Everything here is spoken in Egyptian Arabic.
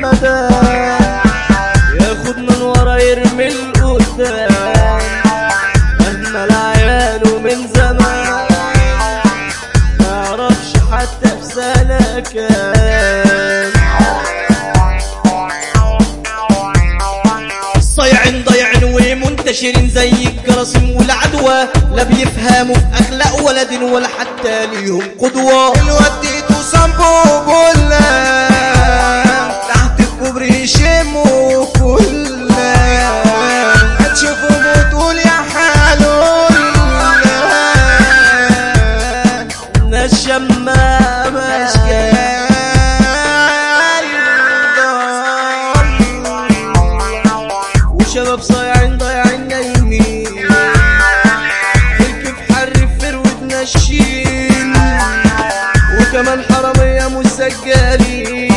ابدا ياخد من ورا يرمي القدام اهمل عياله من زمان ما يعرفش حتى في سنة كام صايعين ضايعين ومنتشرين زي الجراثيم والعدوى لا بيفهموا في اخلاق ولا دين ولا حتى ليهم قدوه الوديتو صنبو بولا تحت الكوبري يشموا كلنا هتشوفوا بتقول يا حالولا ناس شمامه اشكال وشباب صايعين ضايعين نايمين الكيف حر فرود نشين وكمان حرامية مسجلين